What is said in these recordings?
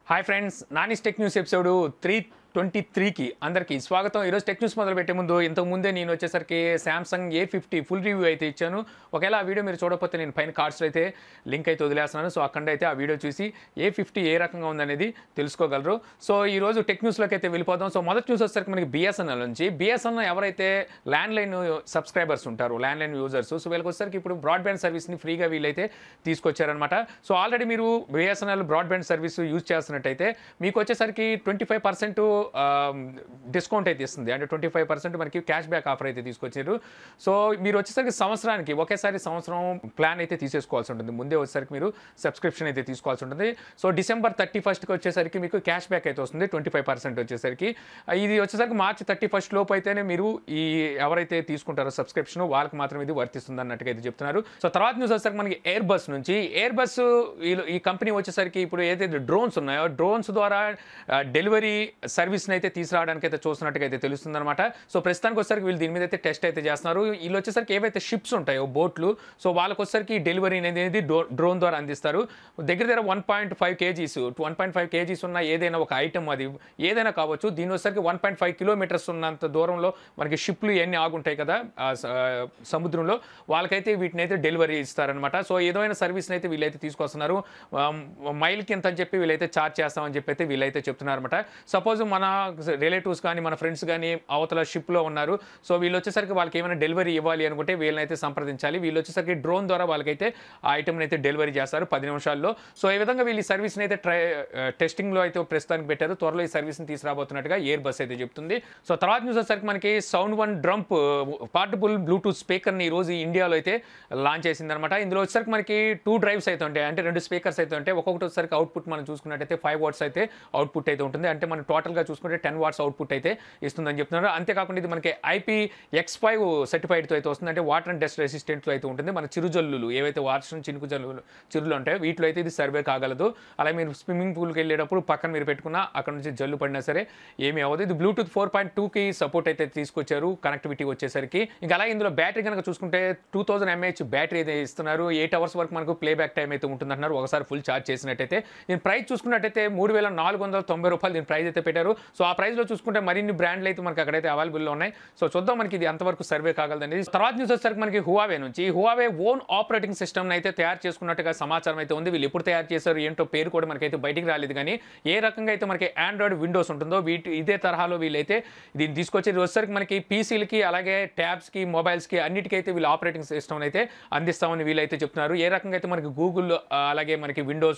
hi friends Nanis tech news episode three twenty త్రీకి అందరికీ స్వాగతం ఈరోజు టెక్ న్యూస్ మొదలు పెట్టే ముందు ఇంతకు ముందే నేను వచ్చేసరికి Samsung A fifty full review అయితే ఇచ్చాను ఒకవేళ ఆ వీడియో మీరు చూడకపోతే నేను పైన కార్డ్స్లో అయితే లింక్ అయితే వదిలేస్తున్నాను సో అక్కడ అయితే ఆ వీడియో చూసి ఏ ఫిఫ్టీ ఏ రకంగా ఉందనేది తెలుసుకోగలరు సో ఈ రోజు టెక్ న్యూస్లోకి అయితే వెళ్ళిపోదాం సో మొదటి న్యూస్ వచ్చేసరికి మనకి బిఎస్ఎన్ఎల్ నుంచి బిఎస్ఎన్ఎల్ ఎవరైతే ల్యాండ్లైన్ సబ్స్క్రైబర్స్ ఉంటారు ల్యాండ్లైన్ యూజర్స్ సో వీళ్ళకి వచ్చేసరికి ఇప్పుడు బ్రాడ్బ్యాండ్ సర్వీస్ని ఫ్రీగా వీళ్ళైతే తీసుకొచ్చారనమాట సో ఆల్రెడీ మీరు బిఎస్ఎన్ఎల్ బ్రాడ్బ్యాండ్ సర్వీస్ యూజ్ చేస్తున్నట్టయితే మీకు వచ్చేసరికి ట్వంటీ ఫైవ్ పర్సెంట్ డిస్కౌంట్ అయితే ఇస్తుంది అంటే ట్వంటీ ఫైవ్ పర్సెంట్ మనకి క్యాష్ బ్యాక్ ఆఫర్ అయితే తీసుకొచ్చారు సో మీరు వచ్చేసరికి సంవత్సరానికి ఒకేసారి సంవత్సరం ప్లాన్ అయితే తీసేసుకోవాల్సి ఉంటుంది ముందే వచ్చేసరికి మీరు సబ్స్క్రిప్షన్ అయితే తీసుకోవాల్సి ఉంటుంది సో డిసెంబర్ థర్టీ ఫస్ట్కి వచ్చేసరికి మీకు క్యాష్ బ్యాక్ అయితే వస్తుంది ట్వంటీ ఫైవ్ పర్సెంట్ వచ్చేసరికి ఇది వచ్చేసరికి మార్చి థర్టీ ఫస్ట్ లోపు అయితేనే మీరు ఈ ఎవరైతే తీసుకుంటారో సబ్స్క్రిప్షన్ వాళ్ళకి మాత్రం ఇది వర్తిస్తుంది అన్నట్టుగా అయితే చెప్తున్నారు సో తర్వాత న్యూస్ వచ్చేసరికి మనకి ఎయిర్ బస్ నుంచి ఎయిర్ బస్ ఈ కంపెనీ వచ్చేసరికి ఇప్పుడు ఏదైతే డ్రోన్స్ ఉన్నాయో డ్రోన్స్ ద్వారా డెలివరీ సర్వీస్ని అయితే తీసుకురావడానికి అయితే చూస్తున్నట్టుగా అయితే తెలుస్తుంది అనమాట సో ప్రస్తుతానికి వచ్చేసరికి వీళ్ళు దీని మీద అయితే టెస్ట్ అయితే చేస్తున్నారు వీళ్ళు వచ్చేసరికి ఏవైతే షిప్స్ ఉంటాయో బోట్లు సో వాళ్ళకి వచ్చేసరికి డెలివరీ అనేది డ్రోన్ ద్వారా అందిస్తారు దగ్గర దగ్గర one point five kgs one point five kgs ఉన్న ఏదైనా ఒక ఐటమ్ అది ఏదైనా కావచ్చు దీని వచ్చేసరికి వన్ పాయింట్ ఫైవ్ కిలోమీటర్స్ ఉన్నంత దూరంలో మనకి షిప్లు ఎన్ని ఆగుంటాయి కదా ఆ స- ఆ సముద్రంలో వాళ్ళకైతే వీటిని అయితే డెలివరీ ఇస్తారనమాట సో ఏదైనా సర్వీస్ని అయితే వీళ్ళైతే తీసుకొస్తున్నారు మైల్కి ఎంత అని చెప్పి వీళ్ళైతే ఛార్జ్ చేస్తామని చెప్పి అయితే వీళ్ళైతే చెప్తున్నారు అనమాట సపోజ్ మన రిలేటివ్స్ కానీ మన ఫ్రెండ్స్ కానీ అవతల షిప్లో ఉన్నారు సో వీళ్ళు వచ్చేసరికి వాళ్ళకి ఏమైనా డెలివరీ ఇవ్వాలి అనుకుంటే వీళ్ళని అయితే సంప్రదించాలి వీళ్ళు వచ్చేసరికి డ్రోన్ ద్వారా వాళ్ళకైతే ఆ ఐటమ్ని అయితే డెలివరీ చేస్తారు పది నిమిషాల్లో సో ఈ విధంగా వీళ్ళు ఈ సర్వీస్ని అయితే ట్రై టెస్టింగ్లో అయితే ప్రస్తుతానికి పెట్టారు త్వరలో ఈ సర్వీస్ని తీసుకురాబోతున్నట్టుగా ఎయిర్ బస్ అయితే చెప్తుంది సో తర్వాత న్యూస్ వచ్చేసరికి మనకి సౌండ్ వన్ డ్రంప్ పార్టబుల్ బ్లూటూత్ స్పీకర్ని ఈ రోజు ఇండియాలో అయితే లాంచ్ చేసిందనమాట ఇందులో వచ్చేసరికి మనకి టూ డ్రైవ్స్ అయితే ఉంటాయి అంటే రెండు స్పీకర్స్ అయితే ఉంటాయి ఒక్కొక్కటి వచ్చేసరికి అవుట్పుట్ మనం చూసుకున్నట్టయితే ఫైవ్ వాట్స్ అయితే అవుట్పుట్ అయితే ఉంటుంది అంటే మనం టోటల్గా చూసుకుంటే టెన్ వాట్స్ అవుట్పుట్ అయితే ఇస్తుందని చెప్తున్నారు అంతేకాకుండా ఇది మనకి ఐపీ ఎక్స్ ఫైవ్ సర్టిఫైడ్తో అయితే వస్తుంది అంటే వాటర్ అండ్ డస్ట్ రెసిస్టెంట్తో అయితే ఉంటుంది మన చిరుజల్లులు ఏవైతే వర్షం చినుకు జల్లులు చిరులు ఉంటాయో వీటిలో అయితే ఇది సర్వే కాగలదు అలాగే మీరు స్విమ్మింగ్ పూల్కి వెళ్ళేటప్పుడు పక్కన మీరు పెట్టుకున్నా అక్కడ నుంచి జల్లు పడినా సరే ఏమీ అవ్వదు ఇది బ్లూటూత్ ఫోర్ పాయింట్ టూకి సపోర్ట్ అయితే తీసుకొచ్చారు కనెక్టివిటీ వచ్చేసరికి ఇంకా అలాగే ఇందులో బ్యాటరీ కనుక చూసుకుంటే టూ థౌసండ్ ఎంఏహెచ్ బ్యాటరీ అయితే ఇస్తున్నారు ఎయిట్ అవర్స్ వరకు మనకు ప్లే బ్యాక్ టైం అయితే ఉంటుందంటున్నారు ఒకసారి ఫుల్ ఛార్జ్ చేసినట్టయితే దీని ప్రైస్ చూసుకున్నట్టయితే మూడు వేల నాలుగు వందల తొంభై రూపాయలు దీని ప్రైస్ అయితే పెట్టారు సో ఆ ప్రైస్లో చూసుకుంటే మరిన్ని బ్రాండ్లు అయితే మనకి అక్కడైతే అవైలబుల్లో ఉన్నాయి సో చూద్దాం మనకి ఇది ఎంతవరకు సర్వే కాగలదనేది తర్వాత న్యూస్ వచ్చేసరికి మనకి హువావే నుంచి హువావే ఓన్ ఆపరేటింగ్ సిస్టమ్ అయితే తయారు చేసుకున్నట్టుగా సమాచారం అయితే ఉంది వీళ్ళు ఎప్పుడు తయారు చేశారు ఏంటో పేరు కూడా మనకైతే బయటికి రాలేదు కానీ ఏ రకంగా అయితే మనకి ఆండ్రాయిడ్ విండోస్ ఉంటుందో వీటి ఇదే తరహాలో వీళ్ళైతే దీన్ని తీసుకొచ్చి ఇది వచ్చేసరికి మనకి పీసీలకి అలాగే ట్యాబ్స్కి మొబైల్స్కి అన్నిటికైతే వీళ్ళు ఆపరేటింగ్ సిస్టమ్ అయితే అందిస్తామని వీళ్ళైతే చెప్తున్నారు ఏ రకంగా అయితే మనకి గూగుల్ అలాగే మనకి విండోస్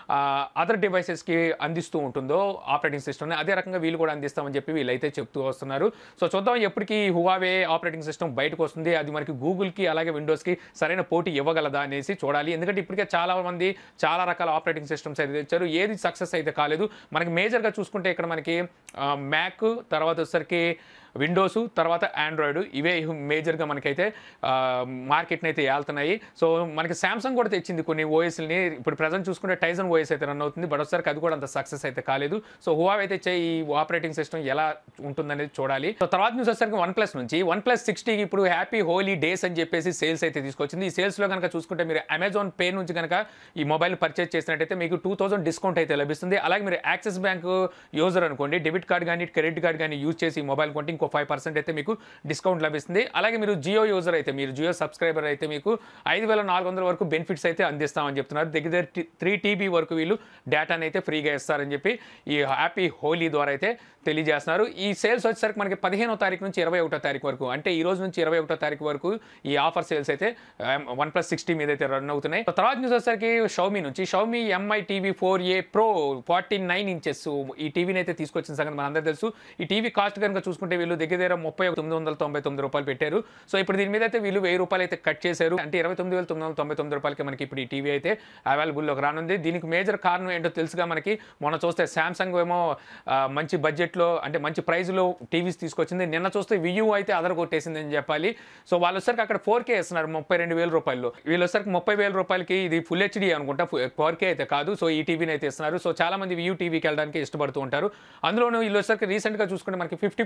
అదర్ డివైసెస్కి అందిస్తూ ఉంటుందో ఆపరేటింగ్ సిస్టమ్ని అదే రకంగా వీళ్ళు కూడా అందిస్తామని చెప్పి వీళ్ళైతే చెప్తూ వస్తున్నారు సో చూద్దాం ఎప్పటికీ హువావే ఆపరేటింగ్ సిస్టమ్ బయటకు వస్తుంది అది మనకి గూగుల్కి అలాగే విండోస్కి సరైన పోటీ ఇవ్వగలదా అనేసి చూడాలి ఎందుకంటే ఇప్పటికే చాలా మంది చాలా రకాల ఆపరేటింగ్ సిస్టమ్స్ అయితే తెచ్చారు ఏది సక్సెస్ అయితే కాలేదు మనకి మేజర్గా చూసుకుంటే ఇక్కడ మనకి మ్యాక్ తర్వాత వచ్చేసరికి విండోస్ తర్వాత ఆండ్రాయిడ్ ఇవే మేజర్గా మనకైతే మార్కెట్ని అయితే వెళ్తున్నాయి సో మనకి శాంసంగ్ కూడా తెచ్చింది కొన్ని ఓఎస్ని ఇప్పుడు ప్రజెంట్ చూసుకుంటే టైజన్ ఓఎస్ అయితే రన్ అవుతుంది బట్ ఒకసారికి అది కూడా అంత సక్సెస్ అయితే కాలేదు సో హువా అయితే చే- ఈ ఆపరేటింగ్ సిస్టమ్ ఎలా ఉంటుందనేది చూడాలి సో తర్వాత న్యూస్ వచ్చేసరికి వన్ ప్లస్ నుంచి వన్ ప్లస్ సిక్స్టీకి ఇప్పుడు హ్యాపీ హోలీ డేస్ అని చెప్పేసి సేల్స్ అయితే తీసుకొచ్చింది ఈ సేల్స్లో కనుక చూసుకుంటే మీరు అమెజాన్ పే నుంచి కనుక ఈ మొబైల్ పర్చేస్ చేసినట్టయితే మీకు టూ థౌసండ్ డిస్కౌంట్ అయితే లభిస్తుంది అలాగే మీరు యాక్సిస్ బ్యాంక్ యూజర్ అనుకోండి డెబిట్ కార్డ్ కానీ క్రెడిట్ కార్డ్ కానీ యూజ్ చేసి ఈ మొబైల్ కొంటే ఇంకో ఫైవ్ పర్సెంట్ అయితే మీకు డిస్కౌంట్ లభిస్తుంది అలాగే మీరు జియో యూజర్ అయితే మీరు జియో సబ్స్క్రైబర్ అయితే మీకు ఐదు వేల నాలుగు వందల వరకు బెనిఫిట్స్ అయితే అందిస్తామని చెప్తున్నారు దగ్గర దగ్గర త్రీ టీబీ వరకు వీళ్ళు డేటాని అయితే ఫ్రీగా ఇస్తారని చెప్పి ఈ హ్యాపీ హోలీ ద్వారా అయితే తెలియజేస్తున్నారు ఈ సేల్స్ వచ్చేసరికి మనకి పదిహేనో తారీఖు నుంచి ఇరవై ఒకటో తారీఖు వరకు అంటే ఈ రోజు నుంచి ఇరవై ఒకటో తారీఖు వరకు ఈ ఆఫర్ సేల్స్ అయితే వన్ ప్లస్ సిక్స్టీ మీద అయితే రన్ అవుతున్నాయి సో తర్వాత న్యూస్ వచ్చేసరికి షౌమీ నుంచి Xiaomi Mi TV four A pro forty nine inches ఈ టీవీని అయితే తీసుకొచ్చిన సంగతి మనందరూ తెలుసు ఈ టీవీ కాస్ట్ కనుక చూసుకుంటే వీళ్ళు దగ్గర దగ్గర ముప్పై తొమ్మిది వందల తొంభై తొమ్మిది రూపాయలు పెట్టారు సో ఇప్పుడు దీని మీద అయితే వీళ్ళు వెయ్యి రూపాయలు అయితే కట్ చేశారు అంటే ఇరవై తొమ్మిది వేల తొమ్మిది వందల తొంభై తొమ్మిది రూపాయలకి మనకి ఇప్పుడు ఈ టీవీ అయితే అవైలబుల్లోకి రానుంది దీనికి మేజర్ కారణం ఏంటో తెలుసుగా మనకి మొన్న చూస్తే శాంసంగ్ ఏమో ఆ, మంచి బడ్జెట్లో అంటే మంచి ప్రైస్లో టీవీస్ తీసుకొచ్చింది నిన్న చూస్తే వియూ అయితే అదర కొట్టేసింది అని చెప్పాలి సో వాళ్ళు వచ్చరికి అక్కడ ఫోర్ కే ఇస్తున్నారు ముప్పై రెండు వేల రూపాయలు వీళ్ళు వచ్చరికి ముప్పై వేల రూపాయలకి ఇది ఫుల్ హెచ్డీ అనుకుంటా ఫోర్ కే అయితే కాదు సో ఈ టీవీని అయితే ఇస్తున్నారు సో చాలా మంది వియూ టీవీకి వెళ్ళడానికి ఇష్టపడుతూ ఉంటారు అందులోనూ వీళ్ళు వచ్చరికి రీసెంట్గా చూసుకుంటే మనకి ఫిఫ్టీ ఫైవ్ ఇంచెస్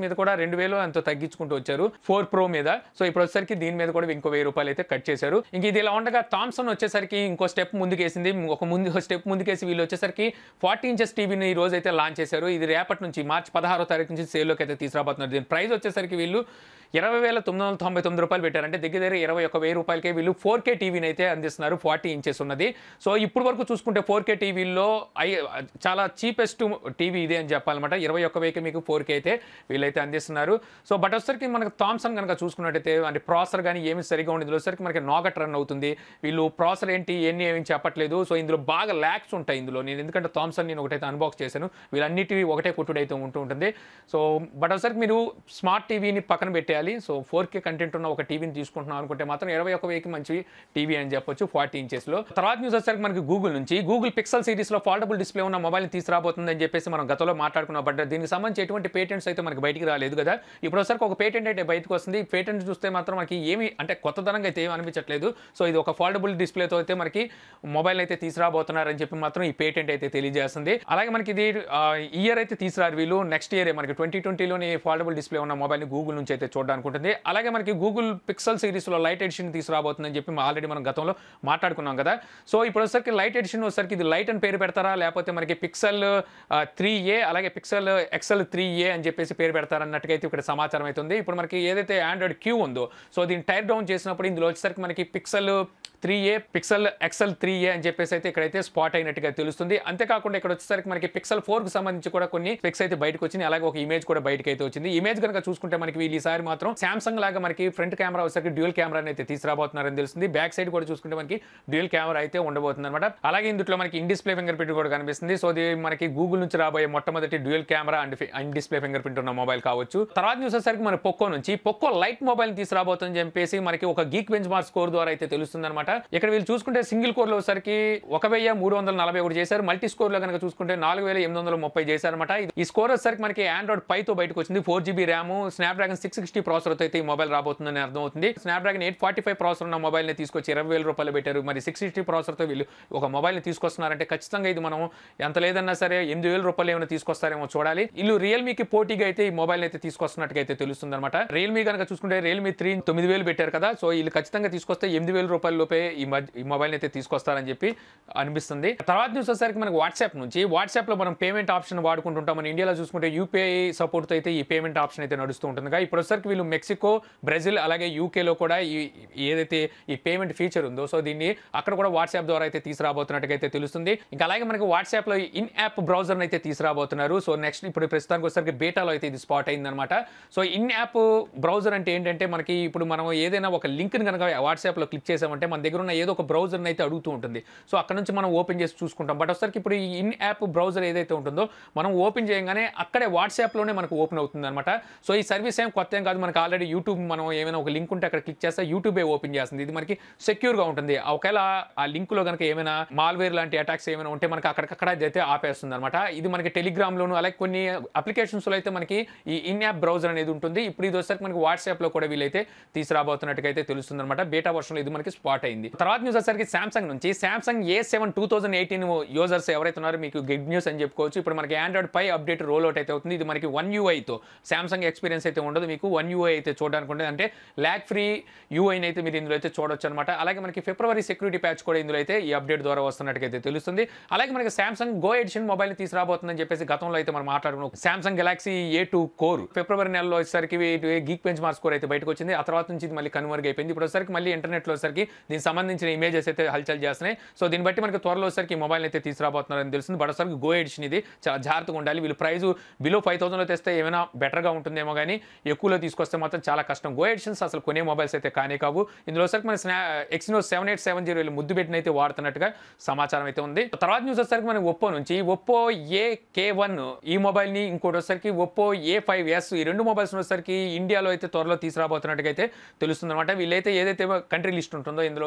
మీద కూడా రెండు వేలు ఎంతో తగ్గించుకుంటూ వచ్చారు ఫోర్ ప్రో మీద సో ఇప్పుడు వచ్చేసరికి దీని మీద కూడా ఇంకో వెయ్యి రూపాయలు అయితే కట్ చేశారు ఇంక ఇది ఇలా ఉండగా థామ్సన్ వచ్చేసరికి ఇంకో స్టెప్ ముందుకేసింది ఒక ముందు స్టెప్ ముందుకేసి వీళ్ళు వచ్చేసరికి ఫార్టీ ఇంచెస్ టీవీని ఈ రోజు అయితే లాంచ్ చేశారు ఇది రేపటి నుంచి మార్చి పదహారో తారీఖు నుంచి సేల్లోకి అయితే తీసుకురాబోతున్నారు దీని ప్రైస్ వచ్చేసరికి వీళ్ళు ఇరవై వేల తొమ్మిది వందల తొంభై తొమ్మిది రూపాయలు పెట్టారు అంటే దగ్గర దగ్గర ఇరవై ఒక వెయ్యి రూపాయలకే వీళ్ళు ఫోర్ కే టీవీని అయితే అందిస్తున్నారు ఫార్టీ ఇంచెస్ ఉన్నది సో ఇప్పుడు వరకు చూసుకుంటే ఫోర్ కే టీవీల్లో ఐ చాలా చీపెస్ట్ టీవీ ఇదే అని చెప్పాలన్నమాట ఇరవై ఒక్క వెయ్యికి మీకు ఫోర్ కే అయితే వీళ్ళైతే అందిస్తున్నారు సో బట్ వచ్చరికి మనకు థామ్సన్ కనుక చూసుకున్నట్టయితే అంటే ప్రాసెసర్ కానీ ఏమి సరిగా ఉండదు ఇందులో వచ్చరికి మనకి నాగట్ రన్ అవుతుంది వీళ్ళు ప్రాసెసర్ ఏంటి ఎన్ని ఏమి చెప్పట్లేదు సో ఇందులో బాగా ల్యాక్స్ ఉంటాయి ఇందులో నేను ఎందుకంటే థామ్సన్ నేను ఒకటైతే అన్బాక్స్ చేశాను వీళ్ళన్నిటివి ఒకటే కుట్టుడు అయితే ఉంటూ ఉంటుంది సో బట్ వచ్చరికి మీరు స్మార్ట్ టీవీని పక్కన పెట్టేయాలి సో ఫోర్ కే కంటెంట్ ఉన్న ఒక టీవీని తీసుకుంటున్నాం అనుకుంటే మాత్రం ఇరవై ఒక వెయ్యికి మంచి టీవీ అని చెప్పొచ్చు ఫార్టీ ఇంచెస్లో తర్వాత న్యూస్ వచ్చేసరికి మనకి గూగుల్ నుంచి గూగుల్ పిక్సెల్ సిరీస్లో ఫాల్టబుల్ డిస్ప్లే ఉన్న మొబైల్ని తీసుకురాబోతుంది అని చెప్పేసి మనం గతంలో మాట్లాడుకున్నాం బట్ దీనికి సంబంధించి ఎటువంటి పేటెంట్స్ అయితే మనకి బయటికి రాలేదు కదా ఇప్పుడు వచ్చరికి ఒక పేటెంట్ అయితే బయటకు వస్తుంది పేటెంట్ చూస్తే మాత్రం మనకి ఏమి అంటే కొత్తదనంగా అయితే ఏమి అనిపించట్లేదు సో ఇది ఒక ఫాల్టబుల్ డిస్ప్లేతో అయితే మనకి మొబైల్ అయితే తీసుకురాబోతున్నారని చెప్పి మాత్రం ఈ పేటెంట్ అయితే తెలియజేస్తుంది అలాగే మనకి ఇది ఇయర్ అయితే తీసుకురారు వీళ్ళు నెక్స్ట్ ఇయర్ మనకి ట్వంటీ ట్వంటీలోని ఫాల్టబుల్ డిస్ప్లే ఉన్న మొబైల్ని గూగుల్ నుంచి అయితే చూడడానికి ఉంటుంది అలాగే మనకి గూగుల్ పిక్సెల్ సిరీస్లో లైట్ ఎడిషన్ తీసుకురాబోతుందని చెప్పి ఆల్రెడీ మనం గతంలో మాట్లాడుకున్నాం కదా సో ఇప్పుడు వచ్చరికి లైట్ ఎడిషన్ వచ్చరికి ఇది లైట్ అని పేరు పెడతారా లేకపోతే మనకి పిక్సెల్ త్రీ ఏ అలాగే పిక్సెల్ ఎక్సెల్ త్రీ ఏ అని చెప్పేసి పేరు పెడతారన్నట్టుగా అయితే ఇక్కడ సమాచారం అవుతుంది ఇప్పుడు మనకి ఏదైతే ఆండ్రాయిడ్ క్యూ ఉందో సో దీన్ని టైర్ డౌన్ చేసినప్పుడు ఇందులో వచ్చేసరికి మనకి pixel three A pixel XL three A అని చెప్పేసి అయితే ఇక్కడైతే స్పాట్ అయినట్టుగా తెలుస్తుంది అంతేకాకుండా ఇక్కడ వచ్చేసరికి మనకి పిక్సెల్ ఫోర్ కి సంబంధించి కూడా కొన్ని పిక్స్ అయితే బయటకు వచ్చింది అలాగే ఒక ఇమేజ్ కూడా బయటకు అయితే వచ్చింది ఇమేజ్ కనుక చూసుకుంటే మనకి వీళ్ళు ఈసారి మాత్రం సామ్సంగ్ లాగా మనకి ఫ్రంట్ కెమెరా వచ్చేసరికి డ్యూయల్ కెమెరా అయితే తీసుకురాబోతున్నారని తెలుస్తుంది బ్యాక్ సైడ్ కూడా చూసుకుంటే మనకి డ్యూయల్ కెమెరా అయితే ఉండబోతుంది అనమాట అలాగే ఇందులో మనకి ఇన్ డిస్ప్లే ఫింగర్ ప్రింట్ కూడా కనిపిస్తుంది సో ఇది మనకి గూగుల్ నుంచి రాబోయే మొట్టమొదటి dual camera and in display fingerprint ఉన్న మొబైల్ కావచ్చు తర్వాత చూసేసరికి మన పొక్కో నుంచి పొక్కో లైట్ మొబైల్ తీసుకురాబోతుందని చెప్పేసి మనకి ఒక గీక్ బెంచ్ మార్క్ స్కోర్ ద్వారా అయితే తెలుస్తుంది అనమాట ఇక్కడ వీళ్ళు చూసుకుంటే సింగిల్ కోర్ లో వచ్చరికి ఒక వెయ్యి మూడు వందల నలభై ఒకటి చేశారు మల్టీ స్కోర్ లో కనుక చూసుకుంటే నాలుగు వేల ఎనిమిది వందల ముప్పై చేశారనమాట ఈ స్కోర్ వచ్చరికి మనకి ఆండ్రాయిడ్ పై తో బయటకు వచ్చింది four GB RAM Snapdragon six sixty processor అయితే ఈ మొబైల్ రాబోతుందని అర్థమవుతుంది Snapdragon eight forty five processor ఉన్న మొబైల్ ని తీసుకొచ్చి ఇరవై వేల రూపాయలు పెట్టారు మరి సిక్స్ సిక్స్టీ ప్రాసెసర్ తో వీళ్ళు ఒక మొబైల్ ని తీసుకొస్తున్నారంటే ఖచ్చితంగా ఇది మనం ఎంత లేదన్నా సరే ఎనిమిది వేల రూపాయలు ఏమైనా తీసుకొస్తారేమో చూడాలి వీళ్ళు రియల్మీకి పోటీగా అయితే ఈ మొబైల్ అయితే తీసుకొస్తున్నట్టుగా అయితే తెలుస్తుంది అనమాట రియల్మీ కనుక చూసుకుంటే రియల్మీ త్రీ తొమ్మిది వేలు పెట్టారు కదా సో వీళ్ళు ఖచ్చితంగా తీసుకొస్తే ఎనిమిది వేల రూపాయల లోపే ఈ మధ్య ఈ మొబైల్ అయితే తీసుకొస్తారని చెప్పి అనిపిస్తుంది తర్వాత న్యూస్ వచ్చేసరికి మనకి వాట్సాప్ నుంచి వాట్సాప్ లో మనం పేమెంట్ ఆప్షన్ వాడుకుంటుంటాం మన ఇండియాలో చూసుకుంటే యూపీఐ సపోర్ట్ అయితే ఈ పేమెంట్ ఆప్షన్ అయితే నడుస్తూ ఉంటుంది కదా ఇప్పుడు వచ్చేసరికి వీళ్ళు మెక్సికో బ్రెజిల్ అలాగే యూకేలో కూడా ఈ ఏదైతే ఈ పేమెంట్ ఫీచర్ ఉందో సో దీన్ని అక్కడ కూడా వాట్సాప్ ద్వారా అయితే తీసుకురాబోతున్నట్టుగా అయితే తెలుస్తుంది ఇంకా అలాగే మనకి వాట్సాప్ లో ఇన్ యాప్ బ్రౌజర్ అయితే తీసుకురాబోతున్నారు సో నెక్స్ట్ ఇప్పుడు ప్రస్తుతానికి వచ్చేసరికి బేటాలో అయితే ఇది స్పాట్ అయిందనమాట సో ఇన్ యాప్ బ్రౌజర్ అంటే ఏంటంటే మనకి ఇప్పుడు మనం ఏదైనా ఒక లింక్ని కనుక వాట్సాప్లో క్లిక్ చేసామంటే మన దగ్గర ఉన్న ఏదో ఒక బ్రౌజర్ని అయితే అడుగుతూ ఉంటుంది సో అక్కడ నుంచి మనం ఓపెన్ చేసి చూసుకుంటాం బట్ ఒకసారికి ఇప్పుడు ఈ ఇన్ యాప్ బ్రౌజర్ ఏదైతే ఉంటుందో మనం ఓపెన్ చేయగానే అక్కడే వాట్సాప్లోనే మనకు ఓపెన్ అవుతుంది అనమాట సో ఈ సర్వీస్ ఏం కొత్త ఏం కాదు మనకి ఆల్రెడీ యూట్యూబ్ మనం ఏమైనా ఒక లింక్ ఉంటే అక్కడ క్లిక్ చేస్తే యూట్యూబే ఓపెన్ చేస్తుంది ఇది మనకి సెక్యూర్గా ఉంటుంది ఒకవేళ ఆ లింక్లో కనుక ఏమైనా మాల్వేర్ లాంటి అటాక్స్ ఏమైనా ఉంటే మనకి అక్కడికక్కడ అయితే ఆపేస్తుంది అనమాట ఇది మనకి టెలిగ్రామ్లోను అలాగే కొన్ని అప్లికేషన్స్లో అయితే మనకి ఈ ఇన్ యాప్ బ్రౌజర్ అనేది ఉంటుంది ఇప్పుడు ఇది వచ్చేసరికి మనకి వాట్సాప్లో కూడా వీళ్ళైతే తీసుకురాబోతున్నట్టుగా అయితే తెలుస్తుంది అనమాట బేటా వర్షన్లో ఇది మనకి స్పాట్ అయింది తర్వాత న్యూస్ వచ్చేసరికి సామ్సంగ్ నుంచి Samsung A seven two thousand eighteen users ఎవరైతే ఉన్నారో మీకు గుడ్ న్యూస్ అని చెప్పుకోవచ్చు ఇప్పుడు మనకి Android Pie update roll out అయితే అవుతుంది ఇది మనకి వన్ యూఐతో సామ్సంగ్ ఎక్స్పీరియన్స్ అయితే ఉండదు మీకు వన్ యూఐ అయితే చూడడానికి ఉంటుంది అంటే ల్యాక్ ఫ్రీ యూఐని అయితే మీరు ఇందులో అయితే చూడొచ్చు అనమాట అలాగే మనకి ఫిబ్రవరి సెక్యూరిటీ ప్యాచ్ కూడా ఇందులో అయితే ఈ అప్డేట్ ద్వారా వస్తున్నట్టుగా అయితే తెలుస్తుంది అలాగే మనకి సామ్సంగ్ గో ఎడిషన్ మొబైల్ తీసుకురాబోతుందని చెప్పేసి గతంలో అయితే మనం మాట్లాడుకున్నాం Samsung Galaxy A two core ఫిబ్రవరి నెలలో వచ్చేసరికి గీక్ బెంచ్ మార్క్ స్కోర్ అయితే బయటకు వచ్చింది ఆ తర్వాత నుంచి ఇది మళ్ళీ కన్వర్గ్ అయిపోయింది ఇప్పుడు వచ్చేసరికి మళ్ళీ ఇంటర్నెట్లో వచ్చేసరికి దీనికి సంబంధించిన ఇమేజెస్ అయితే హల్చల్ చేస్తున్నాయి సో దీన్ని బట్టి మనకి త్వరలో వచ్చేసరికి మొబైల్ అయితే తీసుకురాబోతున్నారని తెలుస్తుంది బట్ ఒకసారికి గో ఎడిషన్ ఇది చాలా జాగ్రత్తగా ఉండాలి వీళ్ళు ప్రైస్ బిలో ఫైవ్ థౌసండ్లో తెస్తే ఏమైనా బెటర్గా ఉంటుందేమో కానీ ఎక్కువలో తీసుకొస్తే మాత్రం చాలా కష్టం గో ఎడిషన్స్ అసలు కొనే మొబైల్స్ అయితే కానే కావు ఇందులో వచ్చరికి మన స్నా Exynos seven eight seven zero ముద్దు పెట్టిన అయితే వాడుతున్నట్టుగా సమాచారం అయితే ఉంది తర్వాత న్యూస్ వచ్చేసరికి మనకి ఒప్పో నుంచి ఒప్పో ఏ కే వన్ ఈ మొబైల్ని ఇంకోటి వచ్చేసరికి ఒప్పో ఏ ఫైవ్ ఎస్ ఈ రెండు మొబైల్స్ వచ్చేసరికి ఇండియాలో అయితే త్వరలో తీసుకురాబోతున్నట్టుగా అయితే తెలుస్తుంది అనమాట వీళ్ళైతే ఏదైతే కంట్రీ లిస్ట్ ఉంటుందో ఇందులో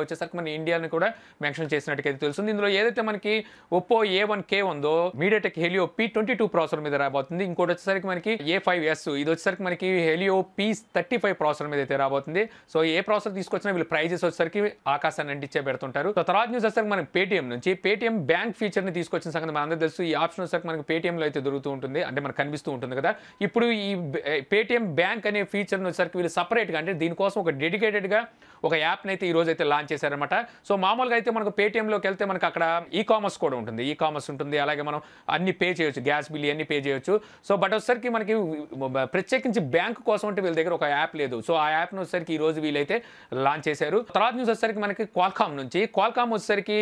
వచ్చేసరికి మన ఇండియాని కూడా మెన్షన్ చేసినట్టుగా తెలుస్తుంది ఇందులో ఏదైతే మనకి ఒప్పో ఏ వన్ కే ఉందో MediaTek Helio P twenty two processor మీద రాబోతుంది ఇంకోటి వచ్చేసరికి మనకి ఏ ఫైవ్ ఎస్ ఇది వచ్చేసరికి మనకి Helio P thirty five processor మీద అయితే రాబోతుంది సో ఏ ప్రాసెసర్ తీసుకొచ్చినా వీళ్ళు ప్రైజెస్ వచ్చేసరికి ఆకాశాన్ని అంటించే పెడుతుంటారు సో తర్వాత న్యూస్ వచ్చేసరికి మనకి పేటీఎం నుంచి పేటీఎం బ్యాంక్ ఫీచర్ ని తీసుకొచ్చిన సంగతి మనందరూ తెలుసు ఈ ఆప్షన్ వచ్చేసరికి మనకి పేటీఎం లో అయితే దొరుకుతూ ఉంటుంది అంటే మనకు కనిపిస్తూ ఉంటుంది కదా ఇప్పుడు ఈ పేటీఎం బ్యాంక్ అనే ఫీచర్ వచ్చేసరికి వీళ్ళు separate గా అంటే దీనికోసం ఒక dedicated గా ఒక యాప్ని అయితే ఈ రోజు అయితే లాంచ్ చేశారనమాట సో మామూలుగా అయితే మనకు పేటీఎంలోకి వెళ్తే మనకు అక్కడ ఈ కామర్స్ కూడా ఉంటుంది ఈ కామర్స్ ఉంటుంది అలాగే మనం అన్ని పే చేయొచ్చు గ్యాస్ బిల్ అన్ని పే చేయొచ్చు సో బట్ వచ్చేసరికి మనకి ప్రత్యేకించి బ్యాంక్ కోసం అంటే వీళ్ళ దగ్గర ఒక యాప్ లేదు సో ఆ యాప్ను వచ్చేసరికి ఈ రోజు వీళ్ళైతే లాంచ్ చేశారు తర్వాత న్యూస్ వచ్చేసరికి మనకి క్వాల్కామ్ నుంచి క్వాల్కామ్ వచ్చేసరికి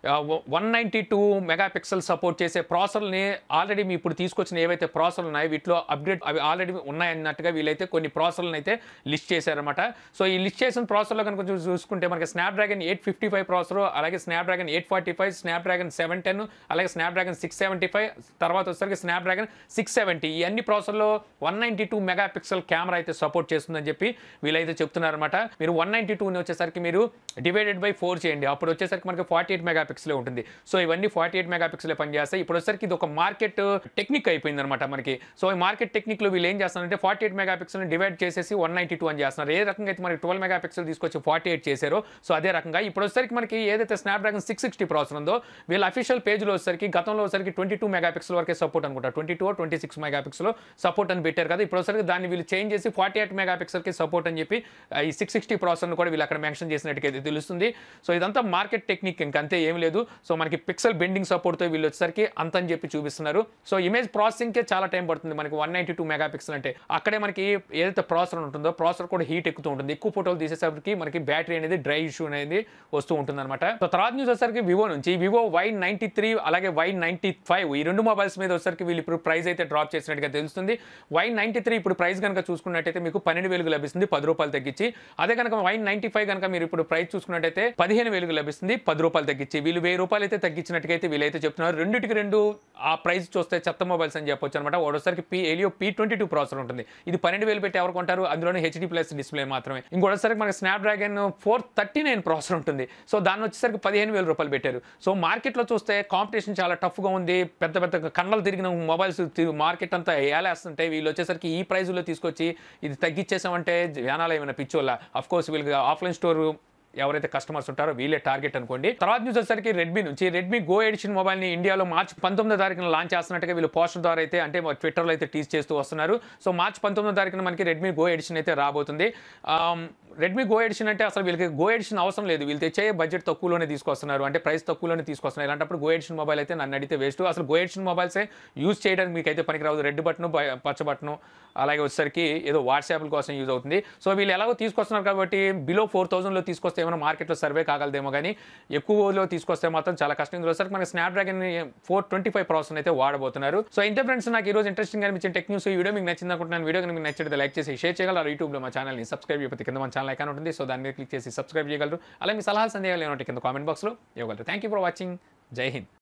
one ninety two megapixel support చేసే ప్రాసెసర్ని ఆల్రెడీ మీ ఇప్పుడు తీసుకొచ్చిన ఏవైతే ప్రాసెసర్లు ఉన్నాయో వీటిలో అప్డేట్ అవి ఆల్రెడీ ఉన్నాయన్నట్టుగా వీళ్ళైతే కొన్ని ప్రాసెసర్లను అయితే లిస్ట్ చేశారన్నమాట సో ఈ లిస్ట్ చేసిన ప్రాసెసర్లో కనుక చూ- చూసుకుంటే మనకి Snapdragon eight fifty five processor అలాగే Snapdragon eight forty five Snapdragon seven ten అలాగే స్నాప్డ్రాగన్ సిక్స్ సెవెంటీ ఫైవ్ తర్వాత వచ్చేసరికి స్నాప్డ్రాగన్ సిక్స్ సెవెంటీ ఈ అన్ని ప్రాసెసర్లో one ninety two megapixel camera అయితే సపోర్ట్ చేస్తుందని చెప్పి వీళ్ళైతే చెప్తున్నారన్నమాట మీరు వన్ నైంటీ టూని వచ్చేసరికి మీరు డివైడెడ్ బై ఫోర్ చేయండి అప్పుడు వచ్చేసరికి మనకి ఫార్టీ ఎయిట్ మెగా పిక్సెల్ ఉంటుంది సో ఇవన్నీ ఫార్టీ ఎయిట్ మెగా పిక్సెల్ పనిచేస్తాయి ఇప్పుడు వచ్చేసరికి ఇది ఒక మార్కెట్ టెక్నిక్ అయిపోయింది అనమాట మనకి సో ఈ మార్కెట్ టెక్నిక్లో వీళ్ళు ఏం చేస్తారంటే ఫార్టీ ఎయిట్ మెగా పిక్సెల్ని డివైడ్ చేసేసి వన్ నైంటీ టూ అని చేస్తున్నారు ఏ రకంగా అయితే మనకి ట్వెల్వ్ మెగా పిక్సెల్ తీసుకొచ్చి ఫార్టీ ఎయిట్ చేశారో సో అదే రకంగా ఇప్పుడు వచ్చేసరికి మనకి ఏదైతే స్నాప్డ్రాగన్ సిక్స్ సిక్స్టీ ప్రాసెసర్ ఉందో వీళ్ళ అఫీషియల్ పేజ్లో వచ్చేసరికి గతంలో వచ్చేసరికి ట్వంటీ టూ మెగా పిక్సెల్ వరకే సపోర్ట్ అనుకుంటా twenty two twenty six megapixel support అని పెట్టారు కదా ఇప్పుడు వచ్చేసరికి దాన్ని వీళ్ళు చేంజ్ చేసి ఫార్టీ ఎయిట్ మెగా పిక్సెల్కి సపోర్ట్ అని చెప్పి ఆ, ఈ సిక్స్ సిక్స్టీ ప్రాసెసర్ని కూడా వీళ్ళు అక్కడ మెన్షన్ చేసినట్టుగా తెలుస్తుంది సో ఇదంతా మార్కెట్ టెక్నిక్ ఇంకంతే ఏం లేదు సో మనకి పిక్సెల్ బెండింగ్ సపోర్ట్తో వీళ్ళు వచ్చేసరికి అంత అని చెప్పి చూపిస్తున్నారు సో ఇమేజ్ ప్రాసెసింగ్కే చాలా టైం పడుతుంది మనకి one ninety two megapixel అంటే అక్కడే మనకి ఏదైతే ప్రాసెసర్ ఉంటుందో ప్రాసెసర్ కూడా హీట్ ఎక్కుతూ ఉంటుంది ఎక్కువ ఫోటోలు తీసేసరికి మనకి బ్యాటరీ అనేది డ్రై ఇష్యూ అనేది వస్తూ ఉంటుంది అనమాట సో తర్వాత న్యూస్ వచ్చేసరికి వివో నుంచి వివో వై నైంటీ త్రీ అలాగే వై నైంటీ ఫైవ్ ఈ రెండు మొబైల్స్ మీద వచ్చేసరికి వీళ్ళు ఇప్పుడు ప్రైస్ అయితే డ్రాప్ చేసినట్టుగా తెలుస్తుంది వై నైంటీ త్రీ ఇప్పుడు ప్రైస్ కనుక చూసుకున్నట్టయితే మీకు పన్నెండు వేలకు లభిస్తుంది పది రూపాయలు తగ్గించి అదే కనుక వై నైంటీ ఫైవ్ కనుక మీరు ఇప్పుడు ప్రైస్ చూసుకున్నట్టయితే పదిహేను వేలకు లభిస్తుంది పది రూపాయలు తగ్గించి వీళ్ళు వెయ్యి రూపాయలు అయితే తగ్గించినట్టుగా వీళ్ళైతే చెప్తున్నారు రెండింటికి రెండు ఆ ప్రైస్ చూస్తే చెత్త మొబైల్స్ అని చెప్పొచ్చు అనమాట ఒకసారికి P Helio P twenty two processor ఉంటుంది ఇది పన్నెండు వేలు పెట్టి ఎవరు కొంటారు అందులోనే హెచ్డి ప్లస్ డిస్ప్లే మాత్రమే ఇంకోటిసరికి మనకి Snapdragon four thirty nine processor ఉంటుంది సో దాన్ని వచ్చేసరికి పదిహేను వేల రూపాయలు పెట్టారు సో మార్కెట్లో చూస్తే కాంపిటీషన్ చాలా టఫ్గా ఉంది పెద్ద పెద్ద కన్నలు తిరిగిన మొబైల్స్ మార్కెట్ అంతా ఏలేస్తుంటే వీళ్ళు వచ్చేసరికి ఈ ప్రైజ్లో తీసుకొచ్చి ఇది తగ్గించేసామంటే జనాలు ఏమైనా పిచ్చోళ్ళ అఫ్ కోర్స్ వీళ్ళకి ఆఫ్లైన్ స్టోర్ ఎవరైతే కస్టమర్స్ ఉంటారో వీళ్ళే టార్గెట్ అనుకోండి తర్వాత న్యూస్ వచ్చేసరికి రెడ్మీ నుంచి రెడ్మీ గో ఎడిషన్ మొబైల్ ని ఇండియాలో మార్చ్ పంతొమ్మిదో తారీఖున లాంచ్ చేస్తున్నట్టుగా వీళ్ళు పోస్టర్ ద్వారా అయితే అంటే ట్విట్టర్లో అయితే టీజ్ చేస్తూ వస్తున్నారు సో మార్చ్ పంతొమ్మిదో తారీఖున మనకి రెడ్మీ గో ఎడిషన్ అయితే రాబోతుంది రెడ్మీ గో ఎడిషన్ అంటే అసలు వీళ్ళకి గో ఎడిషన్ అవసరం లేదు వీళ్ళు తెచ్చే బడ్జెట్ తక్కువలోనే తీసుకొస్తున్నారు అంటే ప్రైస్ తక్కువలోనే తీసుకొస్తున్నారు ఇలాంటప్పుడు గో ఎడిషన్ మొబైల్ అయితే నన్ను అడిగితే వేస్ట్ అసలు గో ఎడిషన్ మొబైల్సే యూజ్ చేయడానికి మీకు అయితే పనికిరాదు రెడ్ బటన్ పచ్చ బటన్ అలాగే వచ్చేసరికి ఏదో వాట్సాప్ కోసం యూజ్ అవుతుంది సో వీళ్ళు ఎలాగో తీసుకొస్తున్నారు కాబట్టి బిలో ఫోర్ థౌసండ్లో తీసుకొస్తే ఏమైనా మార్కెట్లో సర్వే కాగలదేమో కానీ ఎక్కువలో తీసుకొస్తే మాత్రం చాలా కష్టం ఇందులో వచ్చరికి మనకి Snapdragon four twenty five process అయితే వాడబోతున్నారు సో ఇంతే ఫ్రెండ్స్ నాకు ఈ రోజు ఇంట్రెస్టింగ్ అనిపించిన టెక్ న్యూస్ ఈ వీడియో మీకు నచ్చింది అనుకుంటున్నాను వీడియో కనుక మీకు నచ్చితే లైక్ చేసి షేర్ చేయగలరు యూట్యూబ్లో మా ఛానల్ని సబ్స్క్రైబ్ చేయకపోతే కింద మన ఛానల్ ఐకాన్ ఉంటుంది సో దాని మీద క్లిక్ చేసి సబ్స్క్రైబ్ చేయగలరు అలాగే మీ సలహాలు సందేహాలు ఏమంటే కింద కామెంట్ బాక్స్లో ఇవ్వగలరు థ్యాంక్ యూ ఫర్ వాచింగ్ జై హింద్